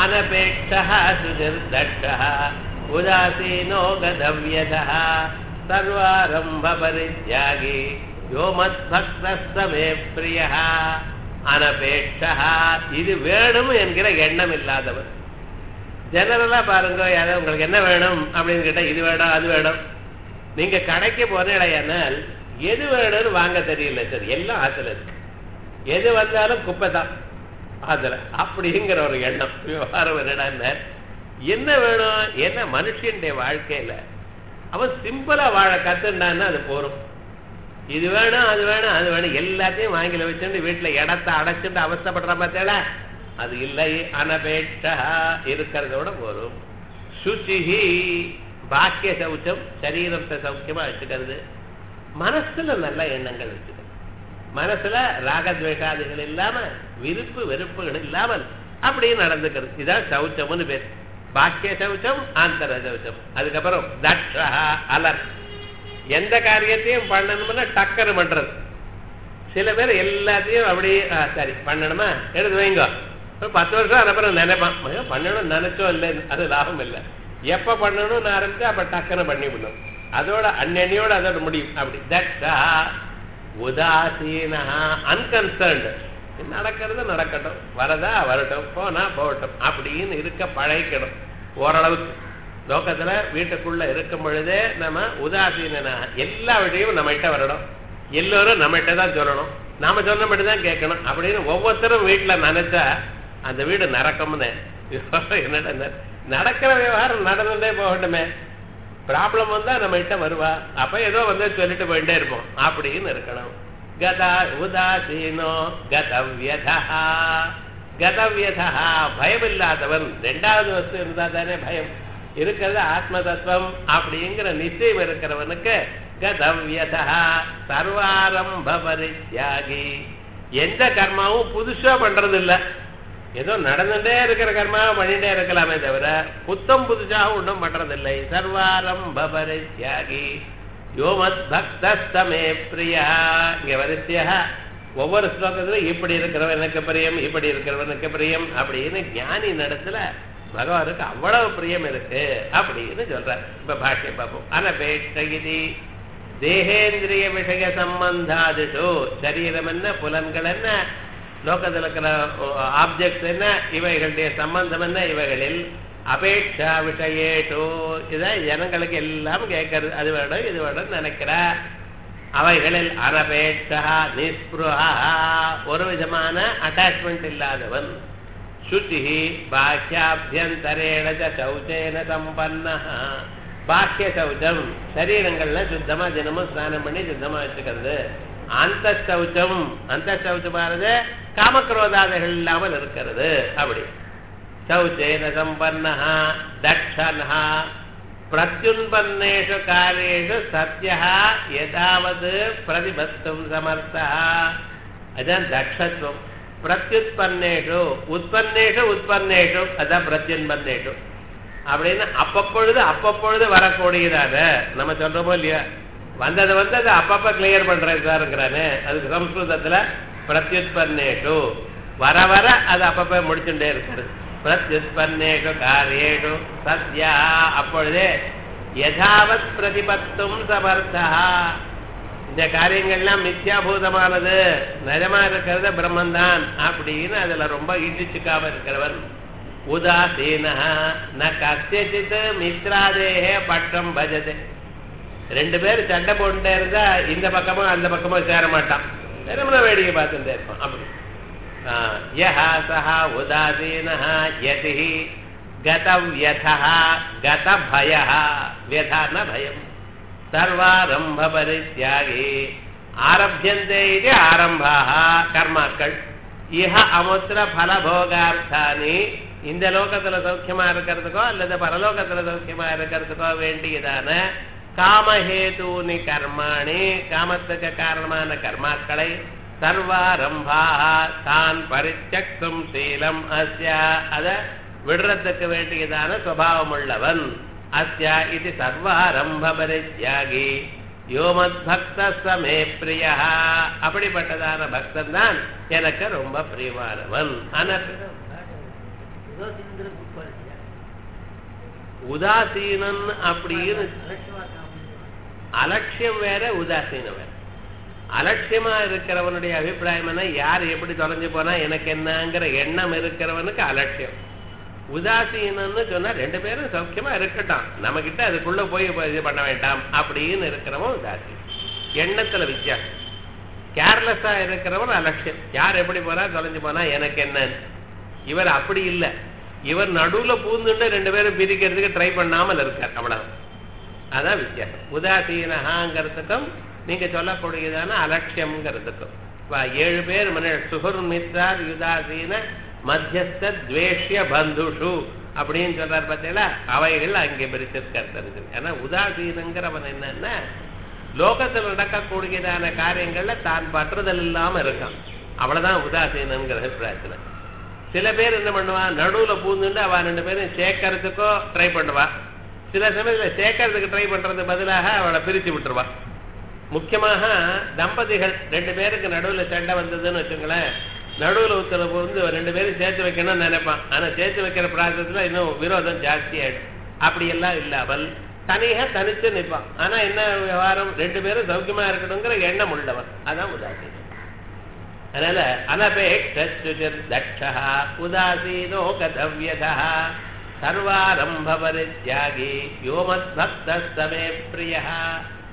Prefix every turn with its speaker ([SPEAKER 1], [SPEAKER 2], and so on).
[SPEAKER 1] அனபேட்சா சுதிர்தட்சா உதாசீனோ கதவ்யதः சர்வாரம்ப பரித்யாகி யோ மத்பக்தஸ்தமே பிரியः அனபேட்சா இது வேணும் என்கிற எண்ணம் இல்லாதவர் ஜெனரலா பாருங்க யாராவது உங்களுக்கு என்ன வேணும் அப்படின்னு கேட்டா இது வேணும் அது வேணும் நீங்க கடைக்கு போனீடையானால் எது வேணும்னு வாங்க தெரியல சார் எல்லாம் ஆத்துல இருக்கு எது வந்தாலும் குப்பை தான் அதுல அப்படிங்கிற ஒரு எண்ணம் விவகாரம் என்னடா என்ன வேணும் என்ன மனுஷனுடைய வாழ்க்கையில அவன் சிம்பிளா வாழ கத்துண்டான்னா அது போரும் இது வேணும் அது வேணும் அது வேணும் எல்லாத்தையும் வாங்கில வச்சுட்டு வீட்டுல இடத்த அடைச்சிட்டு அவஸ்தப்படுற பார்த்தேடா அது இல்லை அனபேட்சா இருக்கிறதோட போரும் சுச்சிஹி பாக்கிய சௌச்சம் சரீரத்தை சௌக்கியமா வச்சுக்கிறது மனசுல நல்ல எண்ணங்கள் வச்சுக்கிறது மனசுல ராகத்வேஷாதிகள் இல்லாம விருப்பு வெறுப்புகள் இல்லாமல் அப்படியே நடந்துக்கிறது இதான் சௌச்சம்னு பேர் பாக்கிய சௌச்சம் ஆந்தர சௌச்சம் அதுக்கப்புறம் தட்சா அலர் எந்த காரியத்தையும் பண்ணணும்னா டக்கர் பண்றது சில பேர் எல்லாத்தையும் அப்படியே ஆ, சரி பண்ணணுமா எடுத்து வைங்க ஒரு பத்து வருஷம் அப்புறம் நினைப்பான் ஐயோ, பண்ணணும் நினைச்சோம் இல்லை அது லாபம் இல்லை எப்ப பண்ணணும்னு ஆரம்பிச்சு அப்ப டக்குன்னு பண்ணிவிடணும் அதோட அன்னணியோட அதோட முடியும் அப்படி தட்சா உதாசீனா அன்கன்சர்ன்டு நடக்கிறது நடக்கட்டும் வரதா வரட்டும் போனா போகட்டும் அப்படின்னு இருக்க பழகிக்கணும் ஓரளவுக்கு லோகத்துல வீட்டுக்குள்ள இருக்கும் பொழுதே நம்ம உதாசீனா எல்லா விஷயமும் நம்மகிட்ட வரணும் எல்லோரும் நம்மகிட்ட தான் சொல்லணும் நாம சொன்ன மட்டும் தான் கேட்கணும் அப்படின்னு ஒவ்வொருத்தரும் வீட்டுல நினைச்சா அந்த வீடு நடக்கும்னு என்னடா நடக்கிற விவகாரம் நடந்துட்டே போகட்டுமே ப்ராப்ளம் வந்தா நம்ம கிட்ட வருவா அப்ப ஏதோ வந்து சொல்லிட்டு போயிட்டே இருப்போம் அப்படின்னு இருக்கணும் கதா உதாசீனோ கதவியதா கதவியதா பயம் இல்லாதவன் ரெண்டாவது வஸ்து இருந்தா தானே பயம் இருக்கிறது ஆத்ம தத்துவம் அப்படிங்கிற நிச்சயம் இருக்கிறவனுக்கு கதவியதா சர்வாரம்ப பரித்யாகி எந்த கர்மாவும் புதுசா பண்றது இல்ல ஏதோ நடந்துட்டே இருக்கிற கர்மாவை பண்ணிட்டே இருக்கலாமே தவிர புத்தம் புதுசாக ஒன்றும் பண்றதில்லை சர்வாரம்ப பரித்யாகி யோமத் பக்தஸ்தமே பிரியா இங்க வரிசையாக ஒவ்வொரு ஸ்லோகத்திலும் இப்படி இருக்கிறவனுக்கு பிரியம் இப்படி இருக்கிறவனுக்கு பிரியம் அப்படின்னு ஞானி நடத்துல பகவானுக்கு அவ்வளவு பிரியம் இருக்கு அப்படின்னு சொல்ற இப்ப பாஷ்யம் பார்ப்போம் அனபேட்சகிதி தேகேந்திரிய விஷய சம்பந்தாதிஷு சரீரம் என்ன புலன்கள் என்ன லோகத்தில் இருக்கிற ஆப்ஜெக்ட்ஸ் என்ன இவைகளுடைய சம்பந்தம் என்ன இவைகளில் அபேட்சா விஷயேஷோ இதான் ஜனங்களுக்கு எல்லாம் கேட்கறது அது வேணும் இது வேணும் நினைக்கிற அவைகளில் அனபேட்சா நிஸ்புருஹா ஒரு விதமான அட்டாச்மெண்ட் இல்லாதவன் சுச்சி பாக்கியாபியந்தரேண ச சௌச்சேன சம்பன்ன பாக்கிய சௌச்சம் சரீரங்கள்ல சுத்தமா தினமும் ஸ்நானம் பண்ணி சுத்தமா வச்சுக்கிறது அந்த சௌச்சம் அந்த சௌச்சமானது காமக்ரோதாதைகள் இல்லாமல் இருக்கிறது அப்படி சௌச்சேன சம்பன்ன தட்சணா பிரத்யுன்பன்னேஷு காரியேஷு சத்யா எதாவது பிரதிபத்தும் சமர்த்தா அதான் தட்சத்துவம் பிரத்யுத்பன்னேஷு உற்பன்னேஷு உற்பன்னேஷு அதான் பிரத்யுன்பன்னேஷு அப்படின்னு அப்பப்பொழுது அப்பப்பொழுது வரக்கூடியதான நம்ம சொல்றோமோ இல்லையா வந்தது வந்து அதை அப்பப்ப கிளியர் பண்றேன் சாருங்கிறானே அதுக்கு சம்ஸ்கிருதத்துல பிரத்யுத்பன்னேஷு வர வர அது அப்பப்ப முடிச்சுட்டே இருக்கிறது பிரத்யுத்பன்னேஷு காரியேஷு சத்யா அப்பொழுதே யதாவத் பிரதிபத்தும் சமர்த்தா இந்த காரியங்கள்லாம் மித்யாபூதமானது நிஜமா இருக்கிறது பிரம்மந்தான் அப்படின்னு அதுல ரொம்ப இடிச்சுக்காம இருக்கிறவன் உதாசீன ந கத்தியச்சித் மித்ராதேகே பட்டம் பஜதே ரெண்டு பேர் சண்டை போட்டுட்டே இருந்தா இந்த பக்கமும் அந்த பக்கமும் சேர மாட்டான் வெறுமன வேடிக்கை பார்த்துட்டே இருப்பான் அப்படி யஹா சஹா உதாசீன யதி கதவியதா கதபய வியதான பயம் சர்வாரம்ப பரித்யாகி ஆரம்பியந்தே இது ஆரம்பாக கர்மாக்கள் இஹ அமுத்திர பலபோகார்த்தானி இந்த லோகத்துல சௌக்கியமா இருக்கிறதுக்கோ அல்லது பரலோகத்துல சௌக்கியமா இருக்கிறதுக்கோ வேண்டியதான காமஹேதூனி கர்மாணி காமத்துக்கு காரணமான கர்மாக்களை சர்வாரம்பாக தான் பரிச்சக்தும் சீலம் அஸ்யா அத விடுறதுக்கு வேண்டியதான சுவாவம் உள்ளவன் அஸ்யா இது சர்வாரம்ப பரித்யாகி யோமத் பக்த சமே பிரியா அப்படிப்பட்டதான பக்தன் தான் எனக்கு ரொம்ப பிரியமானவன் ஆனா
[SPEAKER 2] உதாசீனங்கிற குவாலிட்டியா
[SPEAKER 1] உதாசீனன் அப்படின்னு
[SPEAKER 2] அலட்சியமா இருக்கான் அப்படின்னு சொல்றாங்க.
[SPEAKER 1] அலட்சியம் வேற உதாசீனம் வேற அலட்சியமா இருக்கிறவனுடைய அபிப்பிராயம் என்ன யார் எப்படி தொலைஞ்சு போனா எனக்கு என்னங்கிற எண்ணம் இருக்கிறவனுக்கு அலட்சியம் உதாசீனன்னு சொன்னா ரெண்டு பேரும் சௌக்கியமா இருக்கட்டும் நம்ம கிட்ட அதுக்குள்ள போய் இப்ப இது பண்ண வேண்டாம் அப்படின்னு இருக்கிறவன் உதாசீனம் எண்ணத்துல வித்தியாசம் கேர்லெஸ்ஸா இருக்கிறவன் அலட்சியம் யார் எப்படி போனா தொலைஞ்சு போனா எனக்கு என்னன்னு இவர் அப்படி இல்லை இவர் நடுவுல பூந்துட்டு ரெண்டு பேரும் பிரிக்கிறதுக்கு ட்ரை பண்ணாமல் இருக்கார் அவ்வளவு அதான் வித்தியாசம் உதாசீனகாங்கிறதுக்கும் நீங்க சொல்லக்கூடியதான அலட்சியம்ங்கிறதுக்கும் வா, ஏழு பேர் மன சுகர் மித்ரார் யுதாசீன மத்தியஸ்த துவேஷ்ய பந்துஷு அப்படின்னு சொல்றார் பார்த்தீங்களா அவைகள் அங்கே பிரிச்சிருக்கார் தெரிஞ்சு ஏன்னா உதாசீனங்கிறவன் என்னன்னா லோகத்தில் நடக்கக்கூடியதான காரியங்கள்ல தான் பற்றுதல் இல்லாம இருக்கான் அவ்வளவுதான் உதாசீனங்கிற அபிப்பிராயத்துல சில பேர் என்ன பண்ணுவா நடுவுல பூந்துட்டு அவ ரெண்டு பேரும் சேர்க்கறதுக்கோ ட்ரை பண்ணுவா சில சமயத்துல சேர்க்கறதுக்கு ட்ரை பண்றது பதிலாக அவளை பிரிச்சு விட்டுருவா முக்கியமாக தம்பதிகள் ரெண்டு பேருக்கு நடுவுல சண்டை வந்ததுன்னு வச்சுங்களேன் நடுவுல ஒருத்தர் வந்து ரெண்டு பேரும் சேர்த்து வைக்கணும்னு நினைப்பான் ஆனா சேர்த்து வைக்கிற ப்ராசஸ்ல இன்னும் விரோதம் ஜாஸ்தி ஆயிடும் அப்படி எல்லாம் இல்லாமல் தனியா தனிச்சு நிற்பான் ஆனா என்ன விவகாரம் ரெண்டு பேரும் சௌக்கியமா இருக்கணுங்கிற எண்ணம் உள்ளவன் அதான் உதாசீனம் அதனால அனபேட்சுஜர் தட்சா உதாசீனோ கதவியதா சர்வாரம்ப பரித்யாகி யோமத் பக்த சமே பிரியா